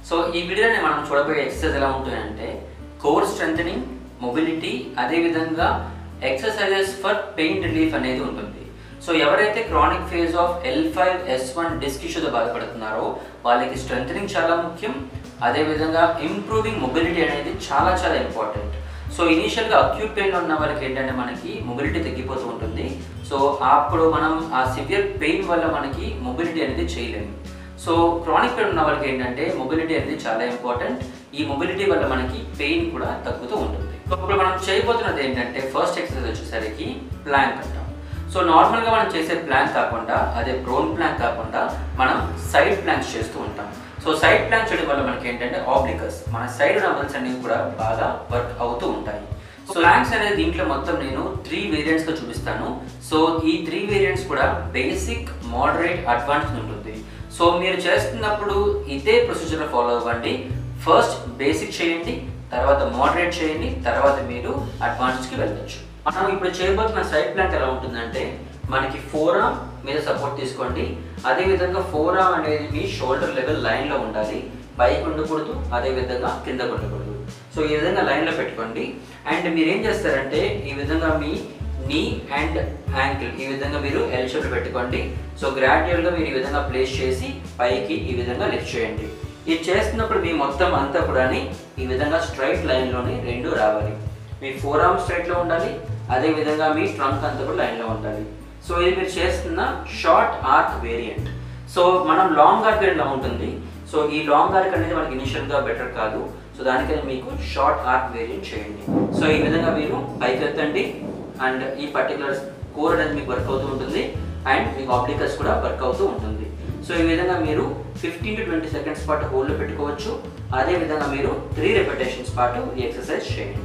so ఈ వీడియోని మనం చూడబోయే ఎక్సర్సైజ్ ఎలా ఉంటుందంటే కోర్ స్ట్రెంథనింగ్ మొబిలిటీ అదేవిధంగా ఎక్సర్సైజెస్ ఫర్ పెయిన్ రిలీఫ్ అనేది ఉంటుంది సో ఎవరైతే chronic phase of L five S one disc ఇష్యూతో బాధపడుతున్నారో వాళ్ళకి స్ట్రెంథనింగ్ చాలా ముఖ్యం అదేవిధంగా ఇంప్రూవింగ్ మొబిలిటీ అనేది చాలా చాలా ఇంపార్టెంట్ సో ఇనీషియల్గా అక్యూట్ పెయిన్ ఉన్న వాళ్ళకి ఏంటంటే మనకి మొబిలిటీ తగ్గిపోతూ ఉంటుంది సో అప్పుడు మనం ఆ సివియర్ పెయిన్ వల్ల మనకి మొబిలిటీ అనేది చేయలేము సో క్రానిక్ పెయిన్ ఉన్న వాళ్ళకి ఏంటంటే మొబిలిటీ అనేది చాలా ఇంపార్టెంట్ ఈ మొబిలిటీ వల్ల మనకి పెయిన్ కూడా తగ్గుతూ ఉంటుంది సో ఇప్పుడు మనం చేయబోతున్నది ఏంటంటే ఫస్ట్ ఎక్సర్సైజ్ వచ్చేసరికి ప్లాంక్ అంటాం సో నార్మల్గా మనం చేసే ప్లాంక్ కాకుండా అదే బ్రోన్ ప్లాంక్ కాకుండా మనం సైడ్ ప్లాంక్స్ చేస్తూ ఉంటాం సో సైడ్ ప్లాంక్ చేయడం వల్ల మనకి ఏంటంటే ఆబ్లికస్ మన సైడ్ నవల్స్ అనేవి కూడా బాగా వర్క్ అవుతూ ఉంటాయి సో ప్లాంక్స్ అనేది దీంట్లో మొత్తం నేను త్రీ వేరియంట్స్గా చూపిస్తాను సో ఈ త్రీ వేరియంట్స్ కూడా బేసిక్ మోడరేట్ అడ్వాన్స్ ఉంటుంది సో మీరు చేస్తున్నప్పుడు ఇదే ప్రొసీజర్ ఫాలో అవ్వండి ఫస్ట్ బేసిక్ చేయండి తర్వాత మోడరేట్ చేయండి తర్వాత మీరు అడ్వాన్స్కి వెళ్ళొచ్చు మనం ఇప్పుడు చేయబోతున్న సైడ్ ప్లాంక్ ఎలా ఉంటుందంటే మనకి ఫోరామ్ మీద సపోర్ట్ తీసుకోండి అదేవిధంగా ఫోరామ్ అనేది మీ షోల్డర్ లెవెల్ లైన్లో ఉండాలి పైకి ఉండకూడదు అదేవిధంగా కింద ఉండకూడదు సో ఈ విధంగా లైన్లో పెట్టుకోండి అండ్ మీరు ఏం చేస్తారంటే ఈ విధంగా మీ నీ అండ్ యాంకిల్ ఈ విధంగా మీరు ఎల్ షేప్ పెట్టుకోండి సో గ్రాడ్యువల్గా మీరు ఈ విధంగా ప్లేస్ చేసి పైకి ఈ విధంగా లిఫ్ట్ చేయండి ఇది చేస్తున్నప్పుడు మీ మొత్తం అంతా కూడా ఈ విధంగా స్ట్రైట్ లైన్లోనే రెండు రావాలి మీ ఫోర్ ఆర్మ్ స్ట్రైట్లో ఉండాలి అదే విధంగా మీ ట్రంక్ అంతా కూడా లైన్లో ఉండాలి సో ఇది మీరు చేస్తున్న షార్ట్ ఆర్క్ వేరియంట్ సో మనం లాంగ్ ఆర్క్ ఎలా ఉంటుంది సో ఈ లాంగ్ ఆర్క్ అనేది మనకి ఇనిషియల్గా బెటర్ కాదు సో దానికని మీకు షార్ట్ ఆర్క్ వేరియంట్ చేయండి సో ఈ విధంగా మీరు పైకి ఎత్తండి అండ్ ఈ పర్టికులర్ కోర్ అనేది మీకు వర్క్ అవుతూ ఉంటుంది అండ్ మీకు ఆబ్లికస్ కూడా వర్క్ అవుతూ ఉంటుంది సో ఈ విధంగా మీరు ఫిఫ్టీన్ టు ట్వంటీ సెకండ్స్ పాటు హోల్డ్లో పెట్టుకోవచ్చు అదే విధంగా మీరు త్రీ రెపిటేషన్స్ పాటు ఈ ఎక్సర్సైజ్ చేయండి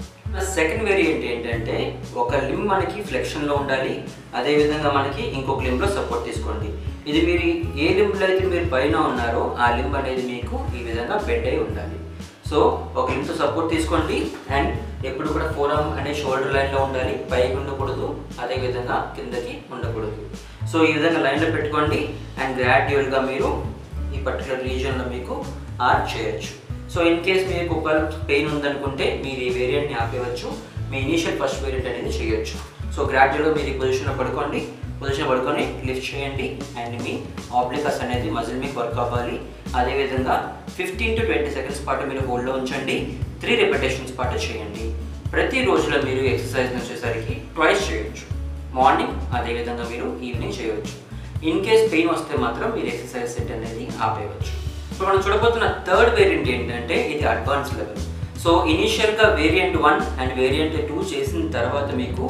సెకండ్ వేరియంట్ ఏంటంటే ఒక లిమ్ మనకి ఫ్లెక్షన్లో ఉండాలి అదే విధంగా మనకి ఇంకొక లింబ్లో సపోర్ట్ తీసుకోండి ఇది మీరు ఏ లింబ్లో అయితే మీరు పైన ఉన్నారో ఆ లింబ్ అనేది మీకు ఈ విధంగా బెడ్ అయి ఉండాలి సో ఒక లింబ్తో సపోర్ట్ తీసుకోండి అండ్ ఎప్పుడు కూడా ఫోరం అనే షోల్డర్ లైన్లో ఉండాలి పైకి ఉండకూడదు అదే విధంగా కిందకి ఉండకూడదు సో ఈ విధంగా లైన్లో పెట్టుకోండి అండ్ గ్రాడ్యువల్గా మీరు ఈ పర్టికులర్ రీజియన్లో మీకు ఆర్ట్ చేయొచ్చు సో ఇన్ కేస్ మీకు ఒక పెయిన్ ఉందనుకుంటే మీరు ఈ వేరియంట్ని ఆపేయవచ్చు మీ ఇనీషియల్ ఫస్ట్ వేరియంట్ అనేది చేయొచ్చు సో గ్రాడ్యువల్గా మీరు ఈ పొజిషన్లో పడుకోండి పొజిషన్ పడుకొని లిఫ్ట్ చేయండి అండ్ మీ ఆబ్లికస్ అనేది మజిల్ మీకు వర్క్ అవ్వాలి అదేవిధంగా ఫిఫ్టీన్ టు ట్వంటీ సెకండ్స్ పాటు మీరు హోల్డ్లో ఉంచండి త్రీ రిపిటేషన్స్ పాటు చేయండి ప్రతి రోజులో మీరు ఎక్సర్సైజ్ వచ్చేసరికి ట్వైస్ చేయొచ్చు మార్నింగ్ అదేవిధంగా మీరు ఈవినింగ్ చేయవచ్చు ఇన్ కేస్ పెయిన్ వస్తే మాత్రం మీరు ఎక్సర్సైజ్ సెట్ అనేది ఆపేయవచ్చు సో మనం చూడబోతున్న థర్డ్ వేరియంట్ ఏంటంటే ఇది అడ్వాన్స్ లెవెల్ సో ఇనీషియల్గా variant one and variant two చేసిన తర్వాత మీకు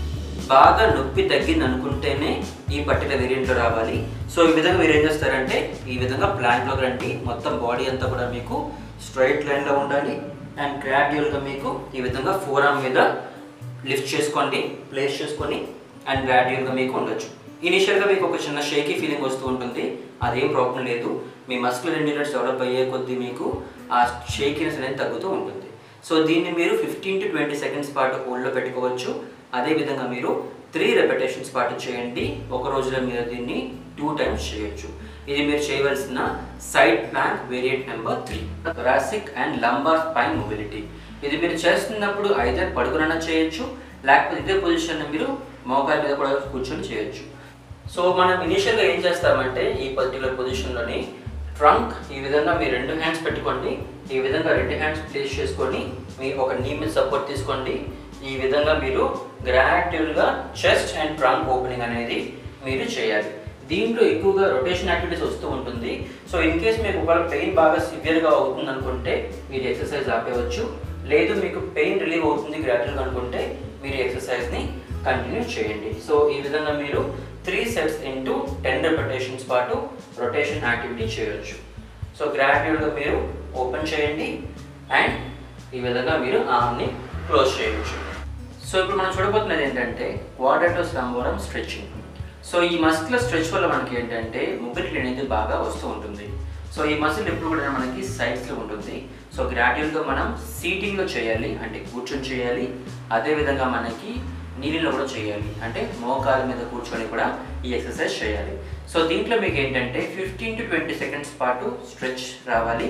బాగా నొప్పి తగ్గింది అనుకుంటేనే ఈ పర్టికులర్ వేరియంట్లో రావాలి సో ఈ విధంగా మీరు ఏం చేస్తారంటే ఈ విధంగా ప్లాంట్లోకి రండి మొత్తం బాడీ అంతా కూడా మీకు స్ట్రైట్ లైన్లో ఉండాలి అండ్ గ్రాడ్యువల్గా మీకు ఈ విధంగా ఫోర్ ఆర్మ్ మీద లిఫ్ట్ చేసుకోండి ప్లేస్ చేసుకొని అండ్ గ్రాడ్యువల్గా మీకు ఉండొచ్చు ఇనిషియల్గా మీకు ఒక చిన్న షేకీ ఫీలింగ్ వస్తూ ఉంటుంది అదేం ప్రాబ్లం లేదు మీ మస్కులర్ ఎండ్యూరెన్స్ డెవలప్ అయ్యే కొద్దీ మీకు ఆ షేకినెస్ అనేది తగ్గుతూ ఉంటుంది సో దీన్ని మీరు ఫిఫ్టీన్ టు ట్వంటీ సెకండ్స్ పాటు హోల్డ్లో పెట్టుకోవచ్చు అదేవిధంగా మీరు త్రీ రెపిటేషన్స్ పాటు చేయండి ఒక రోజులో మీరు దీన్ని టూ టైమ్స్ చేయొచ్చు ఇది మీరు చేయవలసిన side plank variant number three thoracic and lumbar spine mobility ఇది మీరు చేస్తున్నప్పుడు ఐదర్ పడుకునైనా చేయొచ్చు లేకపోతే ఇదే పొజిషన్ మీరు మోకాల మీద కూడా కూర్చొని చేయొచ్చు సో మనం ఇనిషియల్గా ఏం చేస్తామంటే ఈ పర్టికులర్ పొజిషన్లోని ట్రంక్ ఈ విధంగా మీ రెండు హ్యాండ్స్ పెట్టుకోండి ఈ విధంగా రెండు హ్యాండ్స్ ప్లేస్ చేసుకొని మీ ఒక నీ మీద సపోర్ట్ తీసుకోండి ఈ విధంగా మీరు గ్రాడ్యువల్గా చెస్ట్ అండ్ ట్రంక్ ఓపెనింగ్ అనేది మీరు చేయాలి దీంట్లో ఎక్కువగా రొటేషన్ యాక్టివిటీస్ వస్తూ ఉంటుంది సో ఇన్ కేస్ మీకు ఒకవేళ పెయిన్ బాగా సివియర్గా అవుతుంది అనుకుంటే మీరు ఎక్సర్సైజ్ ఆపేయవచ్చు లేదు మీకు పెయిన్ రిలీవ్ అవుతుంది గ్రాడ్యువల్గా అనుకుంటే మీరు ఎక్సర్సైజ్ని కంటిన్యూ చేయండి సో ఈ విధంగా మీరు three sets into ten repetitions పాటు రొటేషన్ యాక్టివిటీ చేయొచ్చు సో గ్రాడ్యువల్గా మీరు ఓపెన్ చేయండి అండ్ ఈ విధంగా మీరు ఆర్మ్ని క్లోజ్ చేయొచ్చు సో ఇప్పుడు మనం చూడబోతున్నది ఏంటంటే క్వాడ్రటోస్ లంబోరం స్ట్రెచ్చింగ్ సో ఈ మస్కులర్ స్ట్రెచ్ వల్ల మనకి ఏంటంటే మొబిలిటీ అనేది బాగా వస్తూ ఉంటుంది సో ఈ మసిల్ ఎప్పుడు కూడా మనకి సైడ్స్లో ఉంటుంది సో గ్రాడ్యువల్గా మనం సీటింగ్లో చేయాలి అంటే కూర్చొని చేయాలి అదేవిధంగా మనకి నీళ్ళలో కూడా చేయాలి అంటే మోకాల మీద కూర్చొని కూడా ఈ ఎక్సర్సైజ్ చేయాలి సో దీంట్లో మీకు ఏంటంటే ఫిఫ్టీన్ టు ట్వంటీ సెకండ్స్ పాటు స్ట్రెచ్ రావాలి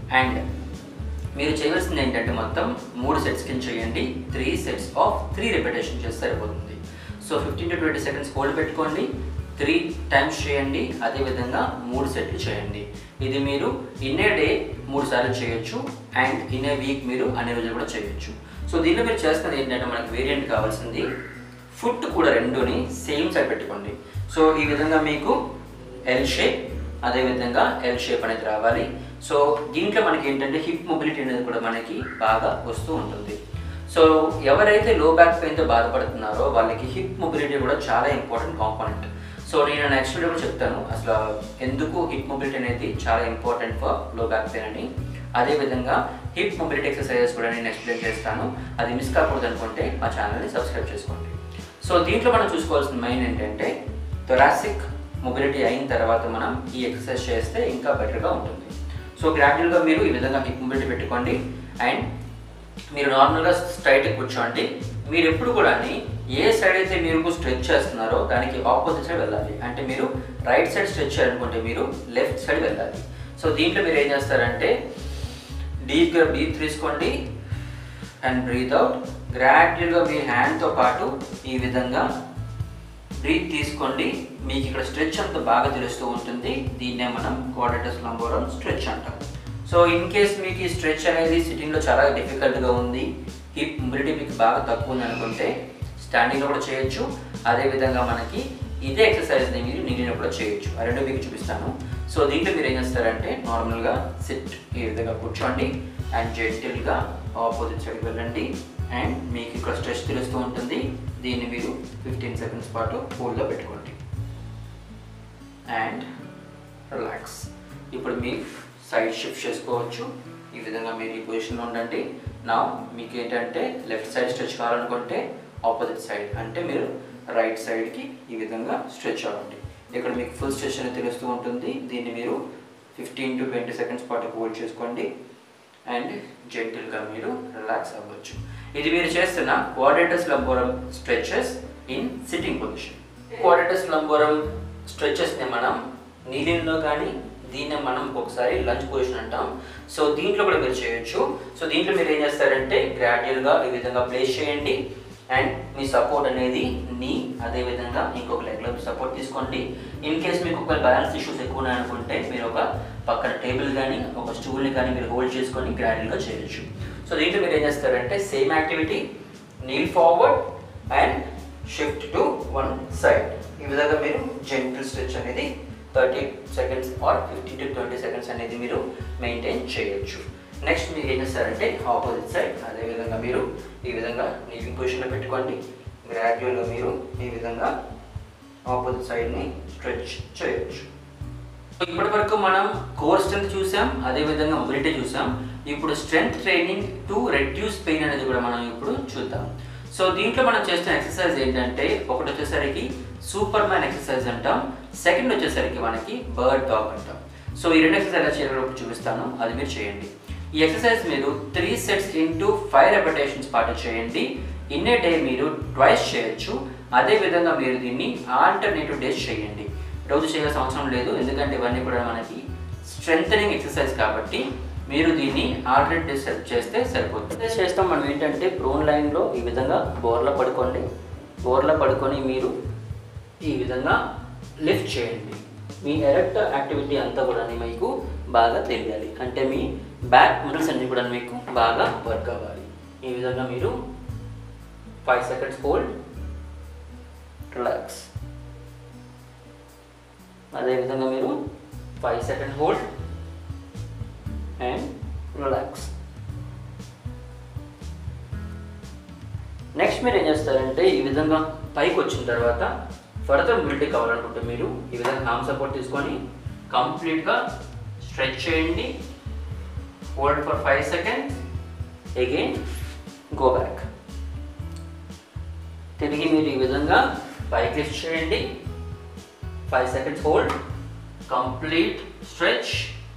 అండ్ మీరు చేయవలసింది ఏంటంటే మొత్తం మూడు సెట్స్ కింద చేయండి three sets of three repetition చేస్తే సరిపోతుంది so fifteen to twenty seconds hold పెట్టుకోండి త్రీ టైమ్స్ చేయండి అదేవిధంగా మూడు సెట్లు చేయండి ఇది మీరు ఇన్ ఏ డే మూడు సార్లు చేయొచ్చు అండ్ ఇన్ ఏ వీక్ మీరు అన్ని రోజులు కూడా చేయొచ్చు సో దీనిలో మీరు చేస్తున్నది ఏంటంటే మనకు వేరియంట్ కావాల్సింది ఫుట్ కూడా రెండుని సేమ్ సైడ్ పెట్టుకోండి సో ఈ విధంగా మీకు ఎల్ షేప్ అదేవిధంగా ఎల్ షేప్ అనేది రావాలి సో దీంట్లో మనకి ఏంటంటే హిప్ మొబిలిటీ అనేది కూడా మనకి బాగా వస్తూ ఉంటుంది సో ఎవరైతే లో బ్యాక్ పెయిన్తో బాధపడుతున్నారో వాళ్ళకి హిప్ మొబిలిటీ కూడా చాలా ఇంపార్టెంట్ కాంపోనెంట్ సో నేను నెక్స్ట్ వీడియో కూడా చెప్తాను అసలు ఎందుకు హిప్ మొబిలిటీ అనేది చాలా important for low back pain అని అదేవిధంగా హిప్ మొబిలిటీ ఎక్సర్సైజెస్ కూడా నేను ఎక్స్ప్లెయిన్ చేస్తాను అది మిస్ కాకూడదు అనుకుంటే మా ఛానల్ని సబ్స్క్రైబ్ చేసుకోండి సో దీంట్లో మనం చూసుకోవాల్సిన మెయిన్ ఏంటంటే థొరాసిక్ మొబిలిటీ అయిన తర్వాత మనం ఈ ఎక్సర్సైజ్ చేస్తే ఇంకా బెటర్గా ఉంటుంది సో గ్రాడ్యువల్గా మీరు ఈ విధంగా హిప్ మొబిలిటీ పెట్టుకోండి అండ్ మీరు నార్మల్గా స్ట్రైట్ కూర్చోండి మీరు ఎప్పుడు కూడా ఏ సైడ్ అయితే మీరు స్ట్రెచ్ చేస్తున్నారో దానికి ఆపోజిట్ సైడ్ వెళ్ళాలి అంటే మీరు రైట్ సైడ్ స్ట్రెచ్ చేయాలనుకుంటే మీరు లెఫ్ట్ సైడ్ వెళ్ళాలి సో దీంట్లో మీరు ఏం చేస్తారంటే డీప్గా బ్రీత్ తీసుకోండి అండ్ బ్రీత్ అవుట్ గ్రాడ్యువల్గా మీ హ్యాండ్తో పాటు ఈ విధంగా బ్రీత్ తీసుకోండి మీకు ఇక్కడ స్ట్రెచ్ అంత బాగా తెలుస్తూ ఉంటుంది దీన్నే మనం క్వాడ్రటస్ లంబోరం స్ట్రెచ్ అంటాం సో ఇన్ కేస్ మీకు ఈ స్ట్రెచ్ అనేది సిట్టింగ్లో చాలా డిఫికల్ట్గా ఉంది హిప్ మొబిలిటీ మీకు బాగా తక్కువ ఉంది అనుకుంటే స్టాండింగ్లో కూడా చేయొచ్చు అదేవిధంగా మనకి ఇదే ఎక్సర్సైజ్ని మీరు నిండిలో కూడా చేయొచ్చు ఆ రెండు మీకు చూపిస్తాను సో దీంట్లో మీరు ఏం చేస్తారంటే నార్మల్గా సిట్ ఈ విధంగా కూర్చోండి అండ్ జెంటిల్గా ఆపోజిట్ సైడ్కి వెళ్ళండి అండ్ మీకు ఇక్కడ స్ట్రెచ్ తెలుస్తూ ఉంటుంది దీన్ని మీరు ఫిఫ్టీన్ సెకండ్స్ పాటు హోల్డ్లో పెట్టుకోండి అండ్ రిలాక్స్ ఇప్పుడు మీ సైడ్ షిఫ్ట్ చేసుకోవచ్చు ఈ విధంగా మీరు ఈ పొజిషన్లో ఉండండి నా మీకు ఏంటంటే లెఫ్ట్ సైడ్ స్ట్రెచ్ కావాలనుకుంటే ఆపోజిట్ సైడ్ అంటే మీరు రైట్ సైడ్కి ఈ విధంగా స్ట్రెచ్ అవ్వండి ఇక్కడ మీకు ఫుల్ స్ట్రెచ్ అనేది తెలుస్తూ ఉంటుంది దీన్ని మీరు ఫిఫ్టీన్ టు ట్వంటీ సెకండ్స్ పాటు హోల్డ్ చేసుకోండి అండ్ జెంటిల్గా మీరు రిలాక్స్ అవ్వచ్చు ఇది మీరు చేస్తున్న quadratus lumborum stretches in sitting position quadratus lumborum స్ట్రెచెస్ని మనం నీళ్ళలో కానీ దీన్ని మనం ఒకసారి లంచ్ పొజిషన్ అంటాం సో దీంట్లో కూడా మీరు చేయొచ్చు సో దీంట్లో మీరు ఏం చేస్తారంటే గ్రాడ్యువల్గా ఈ విధంగా ప్లేస్ చేయండి అండ్ మీ సపోర్ట్ అనేది నీ అదేవిధంగా ఇంకొక లెగ్లో సపోర్ట్ తీసుకోండి ఇన్ కేస్ మీకు ఒక బ్యాలెన్స్ ఇష్యూస్ ఎక్కువ ఉన్నాయనుకుంటే మీరు ఒక పక్కన టేబుల్ కానీ ఒక స్టూల్ని కానీ మీరు హోల్డ్ చేసుకొని గ్రాడ్యువల్గా చేయొచ్చు సో దీంట్లో మీరు ఏం చేస్తారంటే same activity kneel forward and shift to one side ఈ విధంగా మీరు జెంటిల్ స్ట్రెచ్ అనేది thirty seconds or fifty to twenty seconds అనేది మీరు మెయింటైన్ చేయొచ్చు నెక్స్ట్ మీరు ఏం చేస్తారంటే ఆపోజిట్ సైడ్ అదేవిధంగా మీరు ఈ విధంగా నీలింగ్ పొజిషన్లో పెట్టుకోండి గ్రాడ్యువల్గా మీరు ఈ విధంగా ఆపోజిట్ సైడ్ని స్ట్రెచ్ చేయొచ్చు ఇప్పటి వరకు మనం కోర్ స్ట్రెంత్ చూసాం అదేవిధంగా మొబిలిటీ చూసాం ఇప్పుడు strength training to reduce pain అనేది కూడా మనం ఇప్పుడు చూద్దాం సో దీంట్లో మనం చేస్తున్న ఎక్సర్సైజ్ ఏంటంటే ఒకటి వచ్చేసరికి సూపర్ మ్యాన్ ఎక్సర్సైజ్ అంటాం సెకండ్ వచ్చేసరికి మనకి బర్డ్ డాగ్ అంటాం సో ఈ రెండు ఎక్సర్సైజ్ ఎలా చేయాలో ఇప్పుడు చూపిస్తాను అది మీరు చేయండి ఈ ఎక్సర్సైజ్ మీరు three sets into five repetitions పాటు చేయండి ఇన్ ఏ డే మీరు ట్వైస్ చేయొచ్చు అదే విధంగా మీరు దీన్ని ఆల్టర్నేటివ్ డేస్ చేయండి రోజు చేయాల్సిన అవసరం లేదు ఎందుకంటే ఇవన్నీ కూడా మనకి స్ట్రెంగ్ ఎక్సర్సైజ్ కాబట్టి మీరు దీన్ని ఆల్టర్నేట్ డేస్ చేస్తే సరిపోతుంది చేస్తాం మనం ఏంటంటే ప్రోన్ లైన్లో ఈ విధంగా బోర్లో పడుకోండి బోర్లో పడుకొని మీరు ఈ విధంగా లిఫ్ట్ చేయండి మీ ఎరెక్ట్ యాక్టివిటీ అంతా కూడా మీకు బాగా తెలియాలి అంటే మీ బ్యాక్ మజిల్స్ అన్ని కూడా మీకు బాగా వర్క్ అవ్వాలి ఈ విధంగా మీరు ఫైవ్ సెకండ్స్ హోల్డ్ రిలాక్స్ అదేవిధంగా మీరు five second hold and relax next మీరు ఏం చేస్తారంటే ఈ విధంగా పైకి వచ్చిన తర్వాత ఫర్దర్ మొబిలిటీ కావాలనుకుంటే మీరు ఈ విధంగా హామ్ సపోర్ట్ తీసుకొని కంప్లీట్గా స్ట్రెచ్ చేయండి hold for five seconds again go back తిరిగి మీరు ఈ విధంగా పైకి లిఫ్ట్ చేయండి five seconds hold complete stretch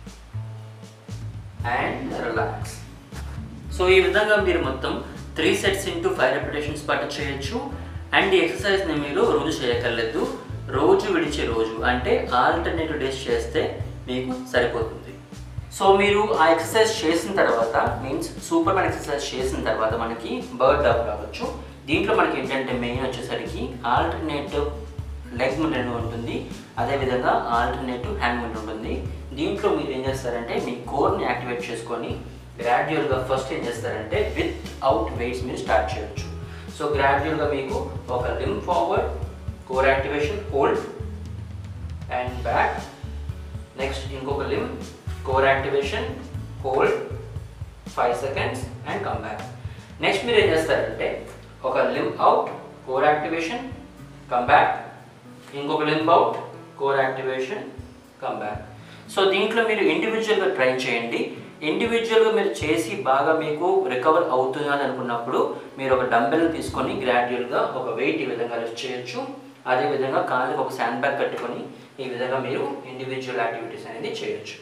and relax so ఈ విధంగా మీరు మొత్తం three sets into five repetitions పాటు చేయొచ్చు అండ్ ఈ ఎక్సర్సైజ్ని మీరు రోజు చేయక్కర్లేదు రోజు విడిచే రోజు అంటే ఆల్టర్నేటివ్ డేస్ చేస్తే మీకు సరిపోతుంది సో మీరు ఆ ఎక్సర్సైజ్ చేసిన తర్వాత మీన్స్ సూపర్ మ్యాన్ ఎక్సర్సైజ్ చేసిన తర్వాత మనకి బర్డ్ డౌన్ రావచ్చు దీంట్లో మనకి ఏంటంటే మెయిన్ వచ్చేసరికి ఆల్టర్నేటివ్ లెగ్ మూమెంట్ ఉంటుంది అదేవిధంగా ఆల్టర్నేటివ్ హ్యాండ్ మూమెంట్ ఉంటుంది దీంట్లో మీరు ఏం చేస్తారంటే మీ కోర్ని యాక్టివేట్ చేసుకొని గ్రాడ్యువల్గా ఫస్ట్ ఏం చేస్తారంటే విత్ అవుట్ వెయిట్స్ మీరు స్టార్ట్ చేయొచ్చు సో గ్రాడ్యువల్గా మీకు ఒక limb forward core activation hold and back next ఇంకొక limb core activation hold five seconds and come back next మీరు ఏం చేస్తారంటే ఒక limb out core activation come back ఇంకొక limb out core activation come back so దీంట్లో మీరు ఇండివిజువల్గా try చేయండి ఇండివిజువల్గా మీరు చేసి బాగా మీకు రికవర్ అవుతుంది అని అనుకున్నప్పుడు మీరు ఒక డంబెల్ తీసుకొని గ్రాడ్యువల్గా ఒక వెయిట్ ఈ విధంగా లిఫ్ట్ చేయొచ్చు అదేవిధంగా కాళ్ళకి ఒక శాండ్ బ్యాగ్ కట్టుకొని ఈ విధంగా మీరు ఇండివిజువల్ యాక్టివిటీస్ అనేది చేయొచ్చు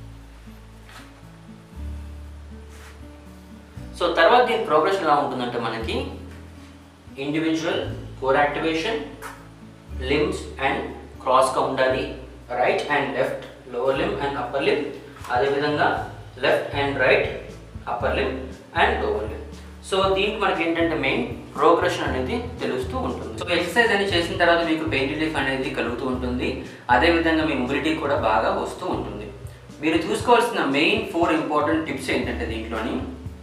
సో తర్వాత దీని ప్రోగ్రెషన్ ఎలా ఉంటుందంటే మనకి individual core activation limbs and క్రాస్గా ఉండాలి right and left lower limb and upper limb అదేవిధంగా left and right upper limb and lower limb so దీనికి మనకి ఏంటంటే మెయిన్ ప్రోగ్రెషన్ అనేది తెలుస్తూ ఉంటుంది సో ఎక్సర్సైజ్ అనేది చేసిన తర్వాత మీకు పెయిన్ రిలీఫ్ అనేది కలుగుతూ ఉంటుంది అదేవిధంగా మీ మొబిలిటీ కూడా బాగా వస్తూ ఉంటుంది మీరు చూసుకోవాల్సిన మెయిన్ ఫోర్ ఇంపార్టెంట్ టిప్స్ ఏంటంటే దీంట్లోని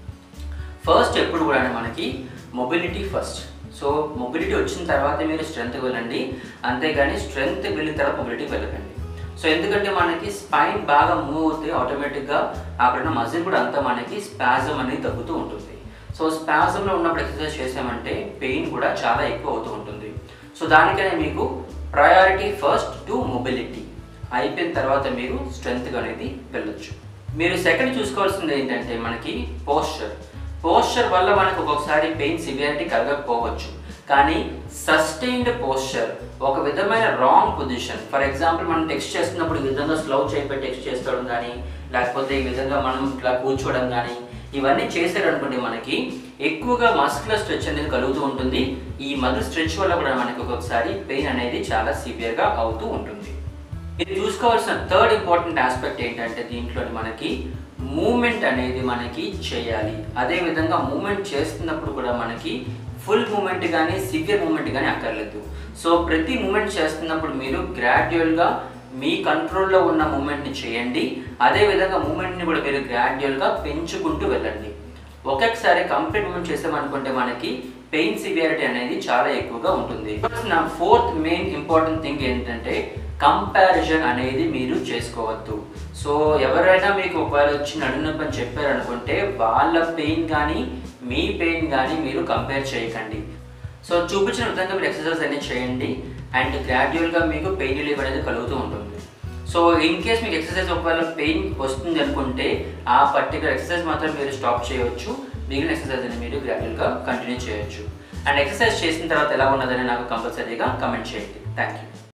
ఫస్ట్ ఎప్పుడు కూడా మనకి మొబిలిటీ ఫస్ట్ సో మొబిలిటీ వచ్చిన తర్వాత మీరు స్ట్రెంత్కి వెళ్ళండి అంతేగాని స్ట్రెంత్ వెళ్ళిన తర్వాత మొబిలిటీకి వెళ్ళకండి సో ఎందుకంటే మనకి స్పైన్ బాగా మూవ్ అవుతే ఆటోమేటిక్గా అక్కడ ఉన్న మజిల్ కూడా అంతా మనకి స్పాజం అనేది తగ్గుతూ ఉంటుంది సో స్పాజంలో ఉన్నప్పుడు ఎక్సర్సైజ్ చేసామంటే పెయిన్ కూడా చాలా ఎక్కువ అవుతూ ఉంటుంది సో దానికనే మీకు ప్రయారిటీ ఫస్ట్ టు మొబిలిటీ అయిపోయిన తర్వాత మీరు స్ట్రెంత్ అనేది వెళ్ళొచ్చు మీరు సెకండ్ చూసుకోవాల్సింది ఏంటంటే మనకి పోస్చర్ పోస్చర్ వల్ల మనకు ఒక్కొక్కసారి పెయిన్ సివియారిటీ కలగకపోవచ్చు కానీ సస్టైన్డ్ పోస్చర్ ఒక విధమైన రాంగ్ పొజిషన్ ఫర్ ఎగ్జాంపుల్ మనం టెక్స్ట్ చేస్తున్నప్పుడు ఈ విధంగా స్లో చేయబట్టి టెక్స్ట్ చేసుకోవడం కానీ లేకపోతే ఈ విధంగా మనం ఇట్లా కూర్చోవడం కానీ ఇవన్నీ చేశారనుకోండి మనకి ఎక్కువగా మస్కులర్ స్ట్రెచ్ అనేది కలుగుతూ ఉంటుంది ఈ మజిల్ స్ట్రెచ్ వల్ల కూడా మనకి ఒక్కొక్కసారి పెయిన్ అనేది చాలా సివియర్గా అవుతూ ఉంటుంది ఇది చూసుకోవాల్సిన థర్డ్ ఇంపార్టెంట్ ఆస్పెక్ట్ ఏంటంటే దీంట్లో మనకి మూమెంట్ అనేది మనకి చేయాలి అదే విధంగా మూమెంట్ చేస్తున్నప్పుడు కూడా మనకి ఫుల్ మూమెంట్ కానీ సివియర్ మూమెంట్ కానీ అక్కర్లేదు సో ప్రతి మూమెంట్ చేస్తున్నప్పుడు మీరు గ్రాడ్యువల్గా మీ కంట్రోల్లో ఉన్న మూమెంట్ని చేయండి అదే విధంగా మూమెంట్ని కూడా మీరు గ్రాడ్యువల్గా పెంచుకుంటూ వెళ్ళండి ఒక్కొక్కసారి కంప్లీట్ మూమెంట్ చేసామనుకుంటే మనకి పెయిన్ సివియారిటీ అనేది చాలా ఎక్కువగా ఉంటుంది నా ఫోర్త్ మెయిన్ ఇంపార్టెంట్ థింగ్ ఏంటంటే కంపారిజన్ అనేది మీరు చేసుకోవద్దు సో ఎవరైనా మీకు ఒకవేళ వచ్చి నడునొప్పి అని చెప్పారనుకుంటే వాళ్ళ పెయిన్ కానీ మీ పెయిన్ కానీ మీరు కంపేర్ చేయకండి సో చూపించిన విధంగా మీరు ఎక్సర్సైజ్ అనేది చేయండి అండ్ గ్రాడ్యువల్గా మీకు పెయిన్ రిలీఫ్ అనేది కలుగుతూ ఉంటుంది సో ఇన్ కేస్ మీకు ఎక్సర్సైజ్ ఒకవేళ పెయిన్ వస్తుంది అనుకుంటే ఆ పర్టికులర్ ఎక్సర్సైజ్ మాత్రం మీరు స్టాప్ చేయవచ్చు మిగిలిన ఎక్సర్సైజ్ అని మీరు గ్రాడ్యువల్గా కంటిన్యూ చేయొచ్చు అండ్ ఎక్సర్సైజ్ చేసిన తర్వాత ఎలా ఉన్నదని నాకు కంపల్సరీగా కమెంట్ చేయండి థ్యాంక్ యూ